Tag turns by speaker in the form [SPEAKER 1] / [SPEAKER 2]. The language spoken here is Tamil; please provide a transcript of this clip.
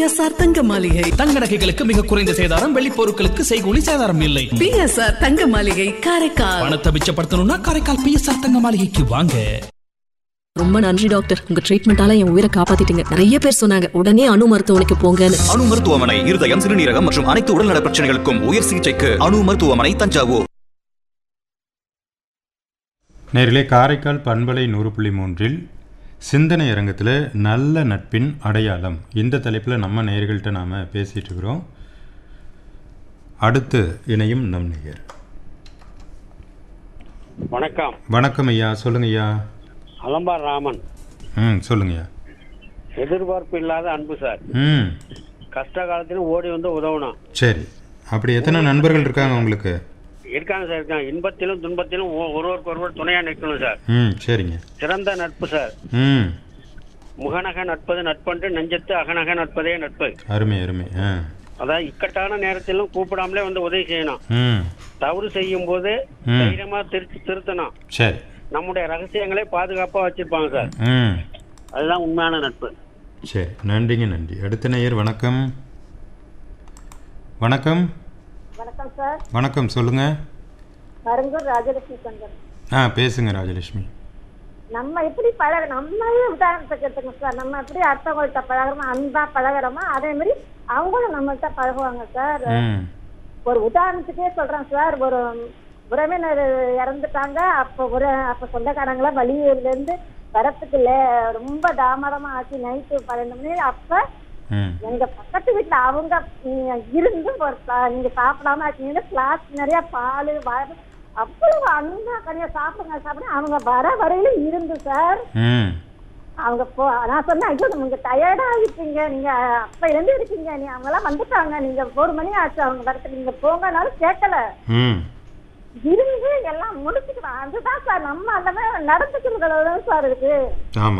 [SPEAKER 1] பிஎஸ்ஆர் தங்க மாளிகை
[SPEAKER 2] தங்க நகைகளுக்கு மிக குறைந்த சேதாரம் வெள்ளி பொருட்களுக்கு செய்கூலி சேதாரம் இல்லை
[SPEAKER 1] பிஎஸ்ஆர் தங்க மாளிகை காரைக்கால்
[SPEAKER 2] பணத்தை மிச்சப்படுத்தணும்னா காரைக்கால் பிஎஸ்ஆர் தங்க மாளிகைக்கு வாங்க
[SPEAKER 3] ரொம்ப நன்றி டாக்டர் உங்க ட்ரீட்மெண்டால என் உயிரை காப்பாத்திட்டீங்க நிறைய பேர் சொன்னாங்க உடனே அணு மருத்துவமனைக்கு போங்கன்னு
[SPEAKER 4] அணு மருத்துவமனை இருதயம் சிறுநீரகம் மற்றும் அனைத்து உடல்நல பிரச்சனைகளுக்கும் உயர் சிகிச்சைக்கு அணு மருத்துவமனை தஞ்சாவூர்
[SPEAKER 5] நேரிலே காரைக்கால் பண்பலை நூறு புள்ளி மூன்றில் சிந்தனை அரங்கத்தில் நல்ல நட்பின் அடையாளம் இந்த தலைப்பில் நம்ம நேயர்கள்ட்ட நாம் பேசிகிட்டு இருக்கிறோம் அடுத்து இணையும் நம் நேயர்
[SPEAKER 6] வணக்கம்
[SPEAKER 5] வணக்கம் ஐயா சொல்லுங்க ஐயா
[SPEAKER 6] அலம்பார் ராமன்
[SPEAKER 5] ம் சொல்லுங்க ஐயா
[SPEAKER 6] எதிர்பார்ப்பு இல்லாத அன்பு சார்
[SPEAKER 5] ம்
[SPEAKER 6] கஷ்ட காலத்திலும் ஓடி வந்து உதவணும்
[SPEAKER 5] சரி அப்படி எத்தனை நண்பர்கள் இருக்காங்க உங்களுக்கு
[SPEAKER 6] இருக்காங்க சார் இருக்காங்க இன்பத்திலும் துன்பத்திலும் ஒ- ஒருவருக்கு ஒருவர் துணையா நிற்கணும் சார்
[SPEAKER 5] ம் சரிங்க
[SPEAKER 6] சிறந்த நட்பு சார்
[SPEAKER 5] ம்
[SPEAKER 6] முகநக நட்பது நட்பன்று நெஞ்சத்து அகநக நட்பதே நட்பு
[SPEAKER 5] அருமை அருமை ஆ
[SPEAKER 6] அதாவது இக்கட்டான நேரத்திலும் கூப்பிடாமலே வந்து உதவி செய்யணும்
[SPEAKER 5] ம்
[SPEAKER 6] தவறு செய்யும் போது
[SPEAKER 5] ம்.
[SPEAKER 6] தைரியமா திருத்தி திருத்தணும்
[SPEAKER 5] சரி
[SPEAKER 6] நம்முடைய ரகசியங்களை பாதுகாப்பா வச்சிருப்பாங்க சார்
[SPEAKER 5] ம்
[SPEAKER 6] அதுதான் உண்மையான நட்பு
[SPEAKER 5] சரி நன்றிங்க நன்றி அடுத்த நேயர் வணக்கம் வணக்கம்
[SPEAKER 7] வணக்கம் சார்
[SPEAKER 5] வணக்கம் சொல்லுங்க
[SPEAKER 7] மருங்கூர் ராஜலட்சுமி சங்கர்
[SPEAKER 5] ஆ பேசுங்க ராஜலட்சுமி
[SPEAKER 7] நம்ம எப்படி பழக நம்மளே உதாரணத்துக்கு எடுத்துக்கோங்க சார் நம்ம எப்படி அடுத்தவங்கள்ட்ட பழகிறோமோ அன்பா பழகிறோமோ அதே மாதிரி அவங்களும் நம்மள்ட்ட பழகுவாங்க சார்
[SPEAKER 5] ம்
[SPEAKER 7] ஒரு உதாரணத்துக்கே சொல்றேன் சார் ஒரு உறவினர் இறந்துட்டாங்க அப்போ ஒரு அப்போ சொந்தக்காரங்களாம் வெளியூர்ல இருந்து வரத்துக்கு லே- ரொம்ப தாமதமா ஆச்சு நைட்டு பன்னெண்டு மணி அப்ப
[SPEAKER 5] ம்
[SPEAKER 7] எங்க பக்கத்து வீட்டுல அவங்க ம், இருந்து ஒரு ப- நீங்க சாப்பிடாம இருக்கீங்க கிளாஸ் நிறைய பால் வர அவ்வளவு அன்பா கனியா சாப்பிடுங்க சாப்பிடுங்க அவங்க வர வரையில இருந்து சார்
[SPEAKER 5] ம்
[SPEAKER 7] அவங்க போ நான் சொன்னேன் ஐயோ நீங்க டயர்டா இருக்கீங்க நீங்க அப்ப இருந்து இருக்கீங்க நீ அவங்க எல்லாம் வந்துட்டாங்க நீங்க ஒரு மணி ஆச்சு அவங்க வரத்துக்கு நீங்க போங்கனாலும் கேட்கல
[SPEAKER 5] ம்
[SPEAKER 7] இருந்து எல்லாம் முடிச்சுக்கலாம் அதுதான் சார் நம்ம அந்த மாதிரி நடந்துக்கிறதுல தான் சார் இருக்கு
[SPEAKER 5] ஆமாம்